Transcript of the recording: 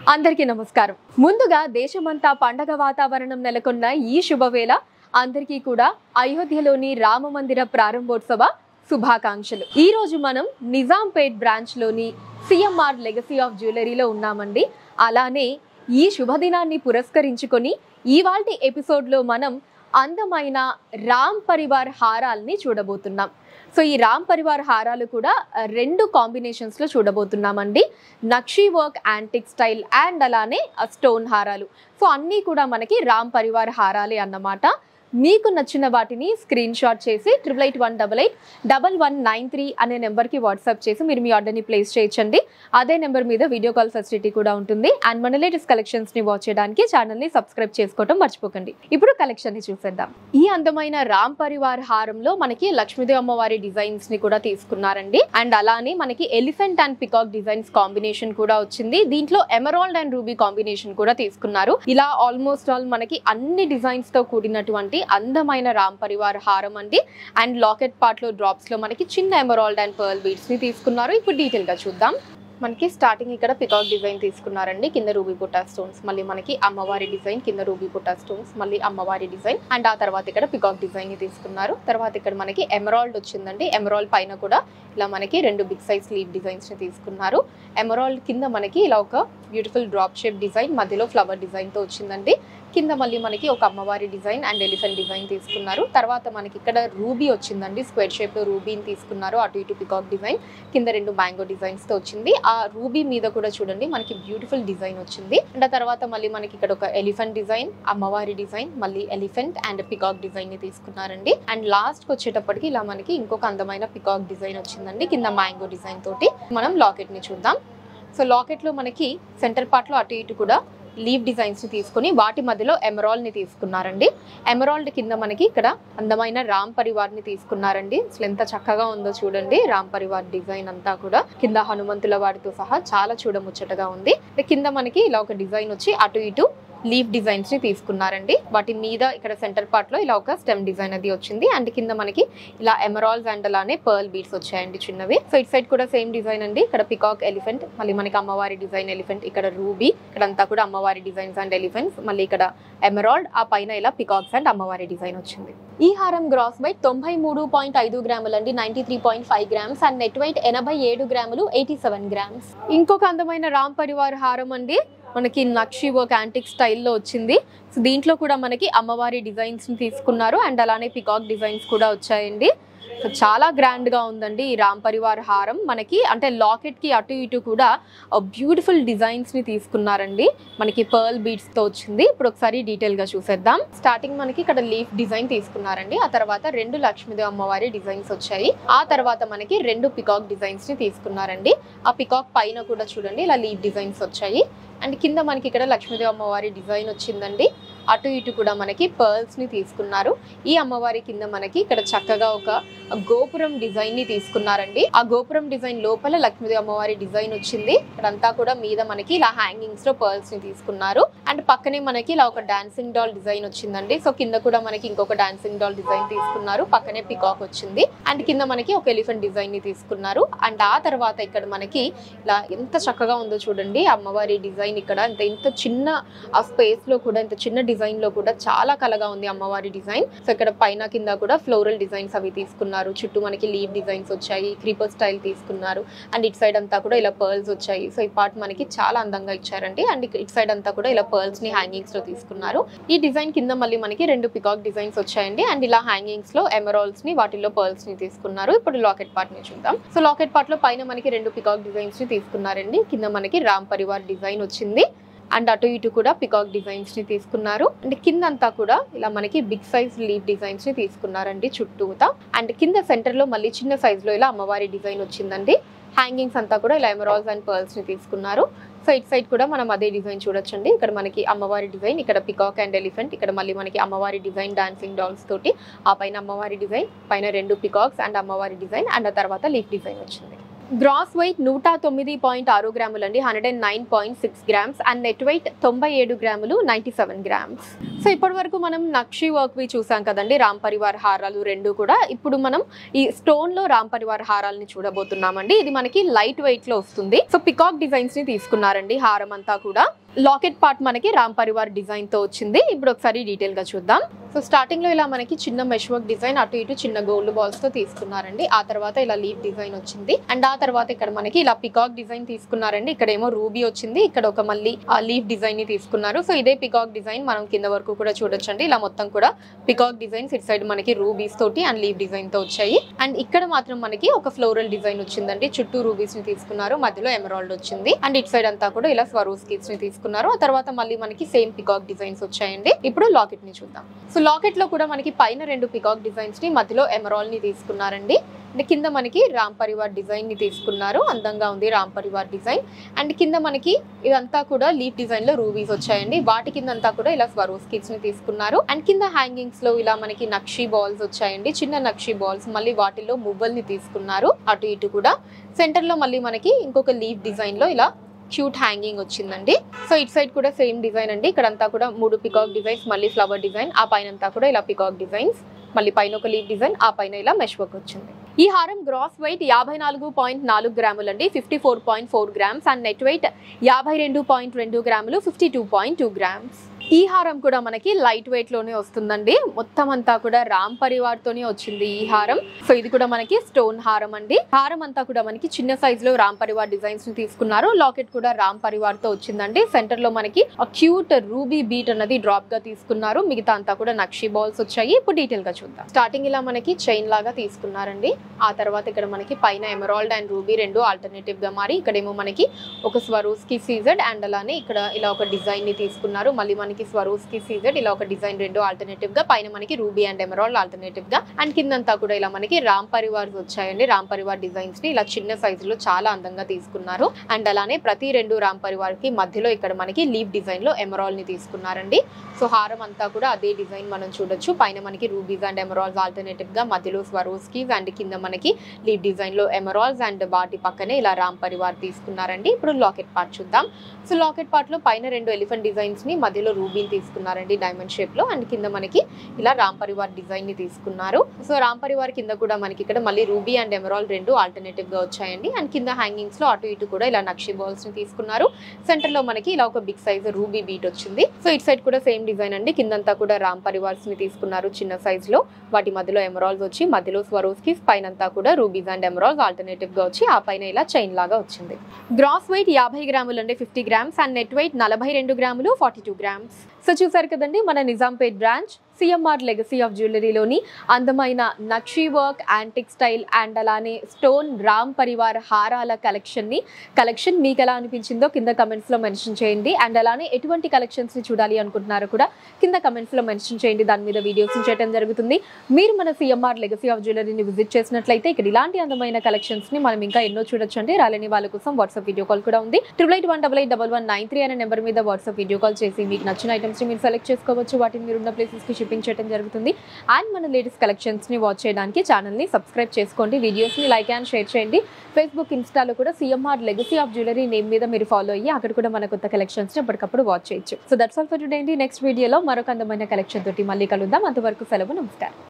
అందరికీ నమస్కారం ముందుగా దేశమంతా పండగ వాతావరణం నెలకొన్న ఈ శుభవేళ అందరికీ కూడా అయోధ్యలోని రామ మందిర ప్రారంభోత్సవ శుభాకాంక్షలు ఈ రోజు మనం నిజాంపేట్ బ్రాంచ్ లోని సిఎంఆర్ లెగసీ ఆఫ్ జ్యువెలరీలో ఉన్నామండి అలానే ఈ శుభదినాన్ని పురస్కరించుకొని ఇవాల్టి ఎపిసోడ్లో మనం అందమైన రామ్ పరివార్ హారాల్ని చూడబోతున్నాం సో ఈ రామ్ పరివార్ హారాలు కూడా ఆ, రెండు కాంబినేషన్స్ లో చూడబోతున్నామండి nakshi work antique style and అలానే స్టోన్ హారాలు సో అన్నీ కూడా మనకి రామ్ పరివార్ హారాలే అన్నమాట మీకు నచ్చిన వాటిని స్క్రీన్ షాట్ చేసి triple eight one double eight double one nine three అనే నెంబర్కి వాట్సాప్ చేసి మీరు మీ ఆర్డర్ని ప్లేస్ చేయొచ్చండి అదే నెంబర్ మీద వీడియో కాల్ ఫెసిలిటీ కూడా ఉంటుంది అండ్ మన లేటెస్ట్ కలెక్షన్స్ని వాచ్ చేయడానికి ఛానల్ని సబ్స్క్రైబ్ చేసుకోవడం మర్చిపోకండి ఇప్పుడు కలెక్షన్ని చూసేద్దాం ఈ అందమైన రామ్ పరివార్ హారంలో మనకి లక్ష్మీదేవి అమ్మవారి డిజైన్స్ ని కూడా తీసుకున్నారండి అండ్ అలానే మనకి elephant and peacock designs combination కూడా వచ్చింది దీంట్లో ఎమరాల్డ్ అండ్ రూబీ కాంబినేషన్ కూడా తీసుకున్నారు ఇలా ఆల్మోస్ట్ ఆల్ మనకి అన్ని డిజైన్స్ తో కూడినటువంటి అందమైన రామ్ పరివార్ హారం అండి అండ్ లాకెట్ పార్ట్ లో డ్రాప్స్ లో మనకి చిన్న ఎమరాల్డ్ అండ్ పర్ల్ బీడ్స్ ని తీసుకున్నారు ఇప్పుడు డీటెయిల్ గా చూద్దాం మనకి స్టార్టింగ్ ఇక్కడ పికాక్ డిజైన్ తీసుకున్నారండి కింద రూబీ పుట్టా స్టోన్స్ మళ్ళీ మనకి అమ్మవారి డిజైన్ కింద రూబీ పుట్టా స్టోన్స్ మళ్ళీ అమ్మవారి డిజైన్ అండ్ ఆ తర్వాత ఇక్కడ పికాక్ డిజైన్ ని తీసుకున్నారు తర్వాత ఇక్కడ మనకి ఎమరాల్డ్ వచ్చిందండి ఎమరాల్డ్ పైన కూడా ఇలా మనకి రెండు బిగ్ సైజ్ స్లీవ్ డిజైన్స్ ని తీసుకున్నారు ఎమరాల్డ్ కింద మనకి ఇలా ఒక బ్యూటిఫుల్ డ్రాప్ షేప్ డిజైన్ మధ్యలో ఫ్లవర్ డిజైన్ తో వచ్చిందండి కింద మళ్ళీ మనకి ఒక అమ్మవారి డిజైన్ అండ్ ఎలిఫెంట్ డిజైన్ తీసుకున్నారు తర్వాత మనకి ఇక్కడ రూబీ వచ్చిందండి స్క్వేర్ షేప్ లో రూబీని తీసుకున్నారు అటు ఇటు పికాక్ డిజైన్ కింద రెండు మ్యాంగో డిజైన్స్ తో వచ్చింది ఆ రూబీ మీద కూడా చూడండి మనకి బ్యూటిఫుల్ డిజైన్ వచ్చింది అండ్ ఆ తర్వాత మళ్ళీ మనకి ఇక్కడ ఒక ఎలిఫెంట్ డిజైన్ అమ్మవారి డిజైన్ మళ్ళీ ఎలిఫెంట్ అండ్ పికాక్ డిజైన్ ని తీసుకున్నారండి అండ్ లాస్ట్ కి వచ్చేటప్పటికి ఇలా మనకి ఇంకొక అందమైన పికాక్ డిజైన్ వచ్చిందండి కింద మ్యాంగో డిజైన్ తోటి మనం లాకెట్ ని చూద్దాం సో లాకెట్ లో మనకి సెంటర్ పార్ట్ లో అటు ఇటు కూడా లీవ్ డిజైన్స్ ని తీసుకుని వాటి మధ్యలో ఎమరాల్డ్ ని తీసుకున్నారండి ఎమరాల్డ్ కింద మనకి ఇక్కడ అందమైన రామ్ పరివార్ ని తీసుకున్నారండి అసలు ఎంత చక్కగా ఉందో చూడండి రామ్ పరివార్ డిజైన్ అంతా కూడా కింద హనుమంతుల వారితో సహా చాలా చూడముచ్చటగా ఉంది కింద మనకి ఇలా ఒక డిజైన్ వచ్చి అటు ఇటు లీవ్ డిజైన్స్ ని తీసుకున్నారండి వాటి మీద ఇక్కడ సెంటర్ పార్ట్ లో ఇలా ఒక స్టెమ్ డిజైన్ అది వచ్చింది అండ్ కింద మనకి ఇలా ఎమరాల్స్ అండ్ అలానే పర్ల్ బీడ్స్ వచ్చాయండి చిన్నవి సో ఇట్ సైడ్ కూడా సేమ్ డిజైన్ అండి ఇక్కడ పికాక్ ఎలిఫెంట్ మళ్ళీ మనకి అమ్మవారి డిజైన్ ఎలిఫెంట్ ఇక్కడ రూబీ ఇక్కడంతా కూడా అమ్మవారి డిజైన్స్ అండ్ ఎలిఫెంట్స్ మళ్ళీ ఇక్కడ ఎమరాల్డ్ ఆ పైన ఇలా పికాక్స్ అండ్ అమ్మవారి డిజైన్ వచ్చింది ఈ హారం గ్రాస్ వెయిట్ తొంభై మూడు పాయింట్ ఐదు గ్రాములు అండి ninety three point five grams and net weight ఎనభై ఏడు గ్రాములు ఎయిటీ సెవెన్ గ్రామ్స్ ఇంకొక అందమైన రామ్ పరివార్ హారం అండి మనకి నక్షి వర్క్ యాంటిక్ స్టైల్లో వచ్చింది సో దీంట్లో కూడా మనకి అమ్మవారి డిజైన్స్ ని తీసుకున్నారు అండ్ అలానే పికాక్ డిజైన్స్ కూడా వచ్చాయండి సో చాలా గ్రాండ్ గా ఉందండి ఈ రామ్ పరివార్ హారం మనకి అంటే లాకెట్ కి అటు ఇటు కూడా బ్యూటిఫుల్ డిజైన్స్ ని తీసుకున్నారండి మనకి పర్ల్ బీడ్స్ తో వచ్చింది ఇప్పుడు ఒకసారి డీటెయిల్ గా చూసేద్దాం స్టార్టింగ్ మనకి ఇక్కడ లీఫ్ డిజైన్ తీసుకున్నారండి ఆ తర్వాత రెండు లక్ష్మీదేవి అమ్మవారి డిజైన్స్ వచ్చాయి ఆ తర్వాత మనకి రెండు పికాక్ డిజైన్స్ ని తీసుకున్నారండి ఆ పికాక్ పైన కూడా చూడండి ఇలా లీఫ్ డిజైన్స్ వచ్చాయి అండ్ కింద మనకి ఇక్కడ లక్ష్మీదేవి అమ్మవారి డిజైన్ వచ్చిందండి అటు ఇటు కూడా మనకి పర్ల్స్ ని తీసుకున్నారు ఈ అమ్మవారి కింద మనకి ఇక్కడ చక్కగా ఒక గోపురం డిజైన్ ని తీసుకున్నారండి ఆ గోపురం డిజైన్ లోపల లక్ష్మీదేవి అమ్మవారి డిజైన్ వచ్చింది ఇక్కడంతా కూడా మీద మనకి ఇలా హ్యాంగింగ్స్ లో పర్ల్స్ ని తీసుకున్నారు అండ్ పక్కనే మనకి ఇలా ఒక డాన్సింగ్ డాల్ డిజైన్ వచ్చిందండి సో కింద కూడా మనకి ఇంకొక డాన్సింగ్ డాల్ డిజైన్ తీసుకున్నారు పక్కనే పికాక్ వచ్చింది అండ్ కింద మనకి ఒక ఎలిఫెంట్ డిజైన్ ని తీసుకున్నారు అండ్ ఆ తర్వాత ఇక్కడ మనకి ఇలా ఎంత చక్కగా ఉందో చూడండి అమ్మవారి డిజైన్ ఇక్కడ ఇంత ఇంత చిన్న ఆ స్పేస్ లో కూడా ఇంత చిన్న డిజైన్ లో కూడా చాలా కలగా ఉంది అమ్మవారి డిజైన్ సో ఇక్కడ పైన కింద కూడా ఫ్లోరల్ డిజైన్స్ అవి తీసుకున్నారు చుట్టూ మనకి లీవ్ డిజైన్స్ వచ్చాయి క్రీపర్ స్టైల్ తీసుకున్నారు అండ్ ఇట్ సైడ్ అంతా కూడా ఇలా పర్ల్స్ వచ్చాయి సో ఈ పార్ట్ మనకి చాలా అందంగా ఇచ్చారండి అండ్ ఇట్ సైడ్ అంతా కూడా ఇలా పర్ల్స్ ని హ్యాంగింగ్స్ లో తీసుకున్నారు ఈ డిజైన్ కింద మళ్ళీ మనకి రెండు పికాక్ డిజైన్స్ వచ్చాయండి అండ్ ఇలా హ్యాంగింగ్స్ లో ఎమరాల్స్ ని వాటిల్లో పర్ల్స్ ని తీసుకున్నారు ఇప్పుడు లాకెట్ పార్ట్ ని చూద్దాం సో లాకెట్ పార్ట్ లో పైన మనకి రెండు పికాక్ డిజైన్స్ ని తీసుకున్నారండి కింద మనకి రామ్ పరివార్ డిజైన్ వచ్చింది అండ్ అటు ఇటు కూడా పికాక్ డిజైన్స్ ని తీసుకున్నారు అండ్ కింద అంతా కూడా ఇలా మనకి బిగ్ సైజ్ లీవ్ డిజైన్స్ ని తీసుకున్నారండి చుట్టూతా అండ్ కింద సెంటర్ లో మళ్ళీ చిన్న సైజ్ లో ఇలా అమ్మవారి డిజైన్ వచ్చిందండి హ్యాంగింగ్స్ అంతా కూడా ఇలా ఎమరాల్స్ అండ్ పర్ల్స్ ని తీసుకున్నారు సో ఇట్ సైడ్ కూడా మనం అదే డిజైన్ చూడొచ్చండి ఇక్కడ మనకి అమ్మవారి డిజైన్ ఇక్కడ పికాక్ అండ్ ఎలిఫెంట్ ఇక్కడ మళ్ళీ మనకి అమ్మవారి డిజైన్ డాన్సింగ్ డాల్స్ తోటి ఆ పైన అమ్మవారి డిజైన్ పైన రెండు పికాక్స్ అండ్ అమ్మవారి డిజైన్ అండ్ ఆ తర్వాత లీఫ్ డిజైన్ వచ్చింది గ్రాస్ వెయిట్ నూట తొమ్మిది పాయింట్ ఆరు గ్రాములు అండి hundred and nine point six grams and net weight తొంభై ఏడు గ్రాములు నైంటీ సెవెన్ గ్రామ్స్ సో ఇప్పటి వరకు మనం నక్షి వర్క్ వి చూసాం కదండి రామ్ పరివార్ హారాలు రెండు కూడా ఇప్పుడు మనం ఈ స్టోన్ లో రామ్ పరివార్ హారాలని చూడబోతున్నామండి ఇది మనకి లైట్ వెయిట్ లో వస్తుంది సో పికాక్ డిజైన్స్ ని తీసుకున్నారండి హారం అంతా కూడా లాకెట్ పార్ట్ మనకి రామ్ పరివార్ డిజైన్ తో వచ్చింది ఇప్పుడు ఒకసారి డీటెయిల్ గా చూద్దాం సో స్టార్టింగ్ లో ఇలా మనకి చిన్న మెష్ వర్క్ డిజైన్ అటు ఇటు చిన్న గోల్డ్ బాల్స్ తో తీసుకున్నారండి ఆ తర్వాత ఇలా లీఫ్ డిజైన్ వచ్చింది అండ్ ఆ తర్వాత ఇక్కడ మనకి ఇలా పికాక్ డిజైన్ తీసుకున్నారండి ఇక్కడ ఏమో రూబీ వచ్చింది ఇక్కడ ఒక మళ్ళీ లీఫ్ డిజైన్ ని తీసుకున్నారు సో ఇదే పికాక్ డిజైన్ మనం కింద వరకు కూడా చూడొచ్చండి ఇలా మొత్తం కూడా పికాక్ డిజైన్స్ ఇటు సైడ్ మనకి రూబీస్ తోటి అండ్ లీఫ్ డిజైన్ తో వచ్చాయి అండ్ ఇక్కడ మాత్రం మనకి ఒక ఫ్లోరల్ డిజైన్ వచ్చిందండి చుట్టూ రూబీస్ ని తీసుకున్నారు మధ్యలో ఎమరాల్డ్ వచ్చింది అండ్ ఇటు సైడ్ అంతా కూడా ఇలా స్వరూస్ కిడ్స్ ని తీసుకున్నారు ఆ తర్వాత మళ్ళీ మనకి సేమ్ పికాక్ డిజైన్స్ వచ్చాయండి ఇప్పుడు లాకెట్ ని చూద్దాం సో లాకెట్ లో కూడా మనకి పైన రెండు పికాక్ డిజైన్స్ ని మధ్యలో ఎమరాల్ ని తీసుకున్నారండి అండ్ కింద మనకి రామ్ పరివార్ డిజైన్ ని తీసుకున్నారు అందంగా ఉంది రామ్ పరివార్ డిజైన్ అండ్ కింద మనకి ఇదంతా కూడా లీఫ్ డిజైన్ లో రూబీస్ వచ్చాయండి వాటి కింద అంతా కూడా ఇలా స్వరోస్ కిడ్స్ ని తీసుకున్నారు అండ్ కింద హ్యాంగింగ్స్ లో ఇలా మనకి నక్షి బాల్స్ వచ్చాయండి చిన్న నక్షి బాల్స్ మళ్ళీ వాటిలో మువ్వల్ ని తీసుకున్నారు అటు ఇటు కూడా సెంటర్ లో మళ్ళీ మనకి ఇంకొక లీఫ్ డిజైన్ లో ఇలా క్యూట్ హ్యాంగింగ్ వచ్చిందండి సో ఇట్ సైడ్ కూడా సేమ్ డిజైన్ అండి ఇక్కడ అంతా కూడా మూడు పికాక్ డిజైన్స్ మళ్ళీ ఫ్లవర్ డిజైన్ ఆ పైన అంతా కూడా ఇలా పికాక్ డిజైన్స్ మళ్ళీ పైన ఒక లీఫ్ డిజైన్ ఆ పైన ఇలా మెష్ వర్క్ వచ్చింది ఈ హారం గ్రాస్ వెయిట్ యాభై నాలుగు పాయింట్ నాలుగు గ్రాములు అండి fifty four point four grams and net weight యాభై రెండు పాయింట్ రెండు గ్రాములు fifty two point two grams ఈ హారం కూడా మనకి లైట్ వెయిట్ లోనే వస్తుందండి మొత్తం అంతా కూడా రామ్ పరివార్ తోనే వచ్చింది ఈ హారం సో ఇది కూడా మనకి స్టోన్ హారం అండి హారం అంతా కూడా మనకి చిన్న సైజ్ లో రామ్ పరివార్ డిజైన్స్ ని తీసుకున్నారు లాకెట్ కూడా రామ్ పరివార్ తో వచ్చిందండి సెంటర్ లో మనకి క్యూట్ రూబీ బీట్ అన్నది డ్రాప్ గా తీసుకున్నారు మిగతా అంతా కూడా నక్షి బాల్స్ వచ్చాయి ఇప్పుడు డీటెయిల్ గా చూద్దాం స్టార్టింగ్ ఇలా మనకి చైన్ లాగా తీసుకున్నారండి ఆ తర్వాత ఇక్కడ మనకి పైన ఎమరాల్డ్ అండ్ రూబీ రెండు ఆల్టర్నేటివ్ గా మారి ఇక్కడేమో మనకి ఒక స్వరూస్కి సీజెడ్ అండ్ అలానే ఇక్కడ ఇలా ఒక డిజైన్ ని తీసుకున్నారు మళ్ళీ మనకి స్వరూస్కి సీజెడ్ ఇలా ఒక డిజైన్ రెండు ఆల్టర్నేటివ్ గా పైన మనకి రూబీ అండ్ ఎమరాల్డ్ ఆల్టర్నేటివ్ గా అండ్ కిందంతా కూడా ఇలా మనకి రామ్ పరివార్స్ వచ్చాయండి రామ్ పరివార్ డిజైన్స్ ని ఇలా చిన్న సైజు లో చాలా అందంగా తీసుకున్నారు అండ్ అలానే ప్రతి రెండు రామ్ పరివార్ కి మధ్యలో ఇక్కడ మనకి లీఫ్ డిజైన్ లో ఎమరాల్ ని తీసుకున్నారండి సో హారం అంతా కూడా అదే డిజైన్ మనం చూడొచ్చు పైన మనకి రూబీస్ అండ్ ఎమరాల్స్ ఆల్టర్నేటివ్ గా మధ్యలో స్వరోస్కి అండ్ కింద మనకి లీఫ్ డిజైన్ లో ఎమరాల్స్ అండ్ వాటి పక్కనే ఇలా రామ్ పరివార్ తీసుకున్నారండి ఇప్పుడు లాకెట్ పార్ట్ చూద్దాం సో లాకెట్ పార్ట్ లో పైన రెండు ఎలిఫెంట్ డిజైన్స్ ని మధ్యలో రూబీని తీసుకున్నారండి డైమండ్ షేప్ లో అండ్ కింద మనకి ఇలా రామ్ పరివార్ డిజైన్ ని తీసుకున్నారు సో రామ్ పరివార్ కింద కూడా మనకి ఇక్కడ మళ్ళీ రూబీ అండ్ ఎమరాల్ రెండు ఆల్టర్నేటివ్ గా వచ్చాయండి అండ్ కింద హ్యాంగింగ్స్ లో అటు ఇటు కూడా ఇలా నక్షి బాల్స్ ని తీసుకున్నారు సెంటర్ లో మనకి ఇలా ఒక బిగ్ సైజ్ రూబీ బీట్ వచ్చింది సో ఇట్ సైడ్ కూడా సేమ్ డిజైన్ అండి కిందంతా కూడా రామ్ పరివార్స్ ని తీసుకున్నారు చిన్న సైజ్ లో వాటి మధ్యలో ఎమరాల్స్ వచ్చి మధ్యలో స్వరోస్ కి పైన అంతా కూడా రూబీస్ అండ్ ఎమరాల్స్ ఆల్టర్నేటివ్ గా వచ్చి ఆ పైన ఇలా చైన్ లాగా వచ్చింది గ్రాస్ వెయిట్ యాభై గ్రాములు అంటే fifty grams and net weight నలభై రెండు గ్రాములు ఫార్టీ టూ గ్రామ్స్ సో చూసారు కదండి మన Nizampet branch CMR legacy of జ్యువెలరీలోని అందమైన nakshi work antique style and అలానే స్టోన్ రామ్ పరివార్ హారాల కలెక్షన్ని కలెక్షన్ మీకు ఎలా అనిపించిందో కింద కమెంట్స్లో మెన్షన్ చేయండి అండ్ అలానే ఎటువంటి కలెక్షన్స్ని చూడాలి అనుకుంటున్నారో కూడా కింద కమెంట్స్లో మెన్షన్ చేయండి దాని మీద వీడియోస్ చేయడం జరుగుతుంది మీరు మన సిఎంఆర్ లెగసీ ఆఫ్ జ్యువెలరీని విజిట్ చేసినట్లయితే ఇక్కడ ఇలాంటి అందమైన కలెక్షన్స్ని మనం ఇంకా ఎన్నో చూడొచ్చు అంటే రాలేని వాళ్ళ కోసం వాట్సాప్ వీడియో కాల్ కూడా ఉంది triple eight one double eight double one nine three అనే నెంబర్ మీద వాట్సాప్ వీడియో కాల్ చేసి మీకు నచ్చిన ఐటమ్స్ని మీరు సెలెక్ట్ చేసుకోవచ్చు వాటిని మీరు ఉన్న ప్లేసెస్కి షిప్పింగ్ చేయడం జరుగుతుంది అండ్ మన లేటెస్ట్ కలెక్షన్స్ని వాచ్ చేయడానికి ఛానల్ని సబ్స్క్రైబ్ చేసుకోండి వీడియోస్ని లైక్ అండ్ షేర్ చేయండి ఫేస్బుక్ ఇన్స్టాలో కూడా CMR legacy of jewellery name మీద మీరు ఫాలో అయ్యి అక్కడ కూడా మన కొత్త కలెక్షన్స్ని ఎప్పటికప్పుడు వాచ్ చేయొచ్చు so that's all for today అండి నెక్స్ట్ వీడియోలో మరొక అందమైన కలెక్షన్ తోటి మళ్ళీ కలుద్దాం అంతవరకు సెలవు నమస్కారం